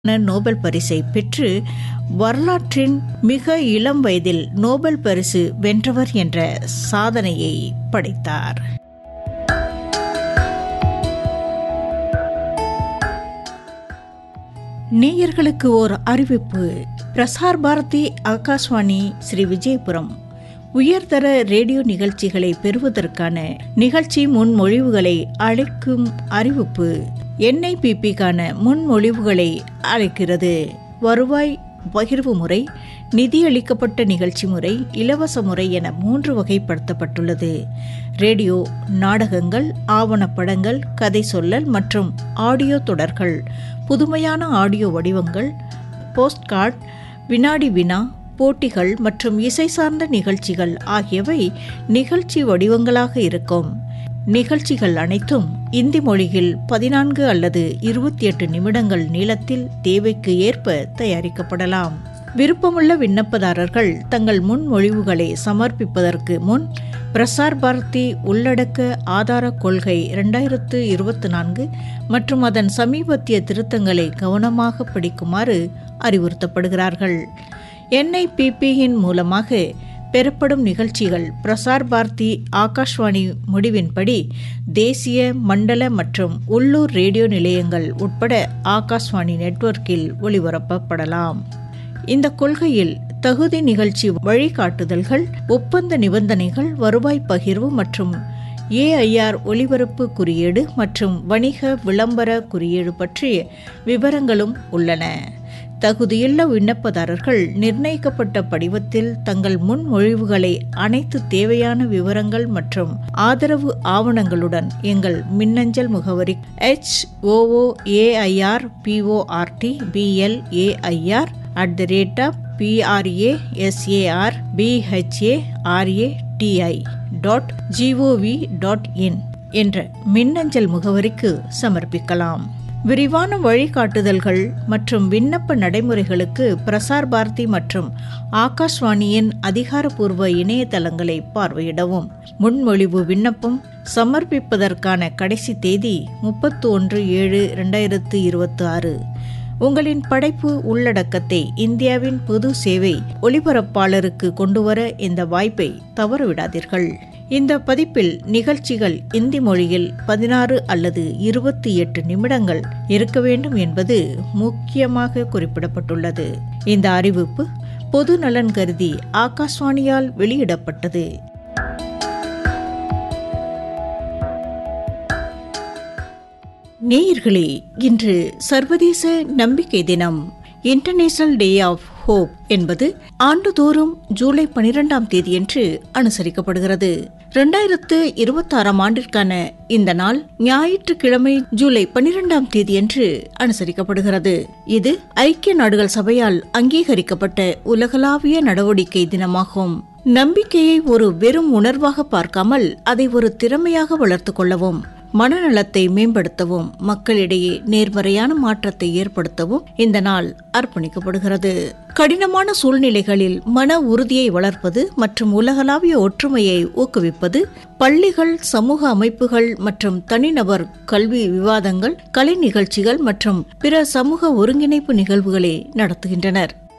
Nobel பரிசை பெற்று வரலாற்றின் மிக இளம் வயதில் நோபல் பரிசு வென்றவர் என்ற சாதனையை படைத்தார் நேயர்களுக்கு ஓர் அறிவிப்பு பிரசார் பாரதி ஆகாஷ்வாணி ஸ்ரீ விஜயபுரம் உயர்தர ரேடியோ நிகழ்ச்சிகளை பெறுவதற்கான நிகழ்ச்சி முன்மொழிவுகளை அழைக்கும் அறிவிப்பு என்ஐபிபிக்கான முன்மொழிவுகளை அழைக்கிறது வருவாய் பகிர்வு முறை நிதியளிக்கப்பட்ட நிகழ்ச்சி முறை இலவச முறை என மூன்று வகைப்படுத்தப்பட்டுள்ளது ரேடியோ நாடகங்கள் ஆவணப்படங்கள் கதை சொல்லல் மற்றும் ஆடியோ தொடர்கள் புதுமையான ஆடியோ வடிவங்கள் போஸ்ட்கார்ட் வினாடி வினா போட்டிகள் மற்றும் இசை சார்ந்த நிகழ்ச்சிகள் ஆகியவை நிகழ்ச்சி வடிவங்களாக இருக்கும் நிகழ்ச்சிகள் அனைத்தும் இந்தி மொழியில் பதினான்கு அல்லது இருபத்தி எட்டு நிமிடங்கள் நீளத்தில் தேவைக்கு ஏற்ப தயாரிக்கப்படலாம் விருப்பமுள்ள விண்ணப்பதாரர்கள் தங்கள் முன்மொழிவுகளை சமர்ப்பிப்பதற்கு முன் பிரசார் பாரதி உள்ளடக்க ஆதார கொள்கை இரண்டாயிரத்து இருபத்தி நான்கு மற்றும் அதன் சமீபத்திய திருத்தங்களை கவனமாக படிக்குமாறு அறிவுறுத்தப்படுகிறார்கள் என்ஐபிபியின் மூலமாக பெறப்படும் நிகழ்ச்சிகள் பிரசார் பாரதி ஆகாஷ்வாணி முடிவின்படி தேசிய மண்டல மற்றும் உள்ளூர் ரேடியோ நிலையங்கள் உட்பட ஆகாஷ்வாணி நெட்வொர்க்கில் ஒளிபரப்பப்படலாம் இந்த கொள்கையில் தகுதி நிகழ்ச்சி வழிகாட்டுதல்கள் ஒப்பந்த நிபந்தனைகள் வருவாய் பகிர்வு மற்றும் ஏஐஆர் ஒலிபரப்பு குறியீடு மற்றும் வணிக விளம்பர குறியீடு பற்றிய விவரங்களும் உள்ளன தகுதியுள்ள விண்ணப்பதாரர்கள் நிர்ணயிக்கப்பட்ட படிவத்தில் தங்கள் முன்மொழிவுகளை அனைத்து தேவையான விவரங்கள் மற்றும் ஆதரவு ஆவணங்களுடன் எங்கள் மின்னஞ்சல் முகவரி H O O A I R P O R T B L A I R at the rate of P R A S A R B H A R A T I dot G O V dot in என்ற மின்னஞ்சல் முகவரிக்கு சமர்ப்பிக்கலாம் விரிவான வழிகாட்டுதல்கள் மற்றும் விண்ணப்ப நடைமுறைகளுக்கு பிரசார் பாரதி மற்றும் ஆகாஷ்வாணியின் அதிகாரப்பூர்வ இணையதளங்களை பார்வையிடவும் முன்மொழிவு விண்ணப்பம் சமர்ப்பிப்பதற்கான கடைசி தேதி முப்பத்தி ஒன்று ஏழு இரண்டாயிரத்து இருபத்தி ஆறு உங்களின் படைப்பு உள்ளடக்கத்தை இந்தியாவின் பொது சேவை ஒலிபரப்பாளருக்கு கொண்டுவர இந்த வாய்ப்பை தவறவிடாதீர்கள் இந்த பதிப்பில் நிகழ்ச்சிகள் இந்தி மொழியில் பதினாறு அல்லது இருபத்தி எட்டு நிமிடங்கள் இருக்க வேண்டும் என்பது முக்கியமாக குறிப்பிடப்பட்டுள்ளது இந்த அறிவிப்பு பொது நலன் கருதி ஆகாஷ்வாணியால் வெளியிடப்பட்டது நேயர்களே இன்று சர்வதேச நம்பிக்கை தினம் இன்டர்நேஷனல் டே ஆஃப் ஹோப் என்பது ஆண்டுதோறும் ஜூலை பனிரெண்டாம் தேதியன்று அனுசரிக்கப்படுகிறது இரண்டாயிரத்து இருபத்தாறாம் ஆண்டிற்கான இந்த நாள் ஞாயிற்றுக்கிழமை ஜூலை பனிரெண்டாம் தேதியன்று அனுசரிக்கப்படுகிறது இது ஐக்கிய நாடுகள் சபையால் அங்கீகரிக்கப்பட்ட உலகளாவிய நடவடிக்கை தினமாகும் நம்பிக்கையை ஒரு வெறும் உணர்வாக பார்க்காமல் அதை ஒரு திறமையாக வளர்த்து கொள்ளவும் மனநலத்தை மேம்படுத்தவும் மக்களிடையே நேர்மறையான மாற்றத்தை ஏற்படுத்தவும் இந்த நாள் அர்ப்பணிக்கப்படுகிறது கடினமான சூழ்நிலைகளில் மன உறுதியை வளர்ப்பது மற்றும் உலகளாவிய ஒற்றுமையை ஊக்குவிப்பது பள்ளிகள் சமூக அமைப்புகள் மற்றும் தனிநபர் கல்வி விவாதங்கள் கலை நிகழ்ச்சிகள் மற்றும் பிற சமூக ஒருங்கிணைப்பு நிகழ்வுகளை நடத்துகின்றனர்